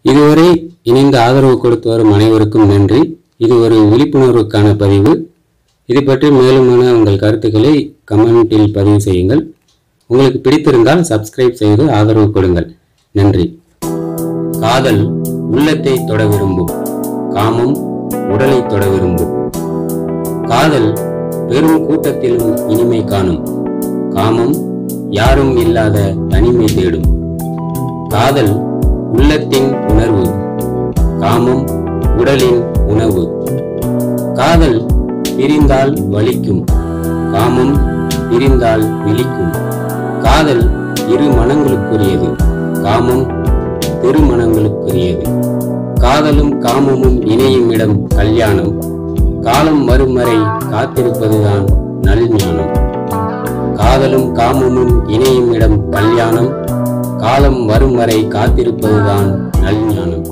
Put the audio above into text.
இதுவரை இணைந்து ஆதரவு கொடுத்து வரும் அனைவருக்கும் நன்றி இது ஒரு விழிப்புணர்வுக்கான பதிவு இது பற்றி மேலுமான உங்கள் கருத்துக்களை கமெண்டில் பதிவு செய்யுங்கள் உங்களுக்கு பிடித்திருந்தால் சப்ஸ்கிரைப் செய்து ஆதரவு கொடுங்கள் நன்றி காதல் உள்ளத்தை தொட விரும்பும் காமம் உடலை தொட விரும்பும் காதல் பெரும் கூட்டத்திலும் இனிமை காணும் காமம் யாரும் இல்லாத தனிமை தேடும் காதல் உள்ளத்தின் உணர்வு காமம் உடலின் உணவு காதல் பிரிந்தால் வலிக்கும் காமம் பிரிந்தால் விழிக்கும் காதல் இரு மனங்களுக்குரியது காமம் திருமணங்களுக்குரியது காதலும் காமமும் இணையும் இடம் கல்யாணம் காலம் வரும் வரை காத்திருப்பதுதான் நல்ஞானம் காதலும் காமமும் இணையும் இடம் கல்யாணம் காலம் வரும் வரை காத்திருப்பதுதான் நல்ஞானம்